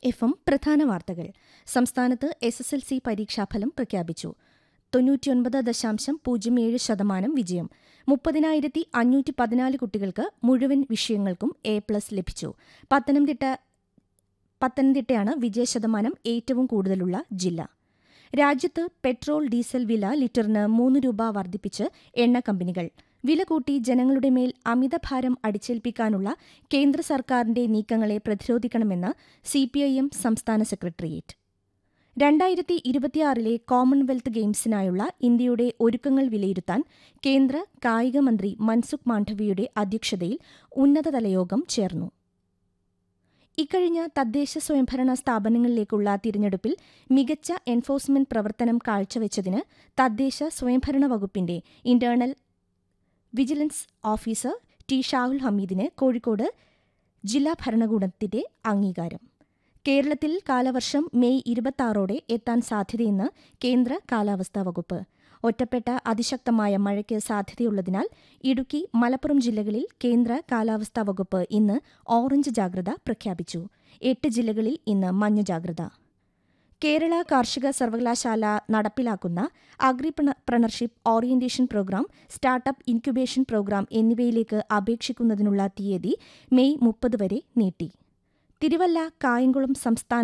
F M പ്രധാന വാർത്തകൾ സംസ്ഥാനത്ത് എസ് എസ് എൽ സി പരീക്ഷാഫലം പ്രഖ്യാപിച്ചു തൊണ്ണൂറ്റിയൊൻപത് ദശാംശം പൂജ്യം ഏഴ് ശതമാനം വിജയം മുപ്പതിനായിരത്തി അഞ്ഞൂറ്റി പതിനാല് കുട്ടികൾക്ക് മുഴുവൻ വിഷയങ്ങൾക്കും എ പ്ലസ് ലഭിച്ചു പത്തനംതിട്ട പത്തനംതിട്ടയാണ് വിജയശതമാനം ഏറ്റവും കൂടുതലുള്ള ജില്ല രാജ്യത്ത് പെട്രോൾ ഡീസൽ വില ലിറ്ററിന് മൂന്ന് രൂപ വർദ്ധിപ്പിച്ച് എണ്ണ കമ്പനികൾ വില കൂട്ടി ജനങ്ങളുടെ മേൽ അമിതഭാരം അടിച്ചേൽപ്പിക്കാനുള്ള കേന്ദ്ര സർക്കാരിന്റെ നീക്കങ്ങളെ പ്രതിരോധിക്കണമെന്ന് സിപിഐഎം സംസ്ഥാന സെക്രട്ടേറിയറ്റ് രണ്ടായിരത്തി ഇരുപത്തിയാറിലെ കോമൺവെൽത്ത് ഗെയിംസിനായുള്ള ഇന്ത്യയുടെ ഒരുക്കങ്ങൾ വിലയിരുത്താൻ കേന്ദ്ര കായിക മന്ത്രി മൻസുഖ് മാണ്ഡവ്യയുടെ അധ്യക്ഷതയിൽ ഉന്നതതല യോഗം ചേർന്നു ഇക്കഴിഞ്ഞ തദ്ദേശ സ്വയംഭരണ സ്ഥാപനങ്ങളിലേക്കുള്ള തിരഞ്ഞെടുപ്പിൽ മികച്ച എൻഫോഴ്സ്മെന്റ് പ്രവർത്തനം കാഴ്ചവെച്ചതിന് തദ്ദേശ സ്വയംഭരണ വകുപ്പിന്റെ internal vigilance officer T Shahul ഹമീദിന് കോഴിക്കോട് ജില്ലാ ഭരണകൂടത്തിന്റെ അംഗീകാരം കേരളത്തിൽ കാലവർഷം മെയ് ഇരുപത്തിയാറോടെ എത്താൻ സാധ്യതയെന്ന് കേന്ദ്ര കാലാവസ്ഥാ വകുപ്പ് ഒറ്റപ്പെട്ട അതിശക്തമായ മഴയ്ക്ക് സാധ്യതയുള്ളതിനാൽ ഇടുക്കി മലപ്പുറം ജില്ലകളിൽ കേന്ദ്ര കാലാവസ്ഥാ വകുപ്പ് ഇന്ന് ഓറഞ്ച് ജാഗ്രത പ്രഖ്യാപിച്ചു എട്ട് ജില്ലകളിൽ ഇന്ന് മഞ്ഞ ജാഗ്രത കേരള കാർഷിക സർവകലാശാല നടപ്പിലാക്കുന്ന agripreneurship orientation programme startup incubation programme എന്നിവയിലേക്ക് അപേക്ഷിക്കുന്നതിനുള്ള തീയതി മെയ് മുപ്പത് വരെ നീട്ടി തിരുവല്ല കായംകുളം സംസ്ഥാന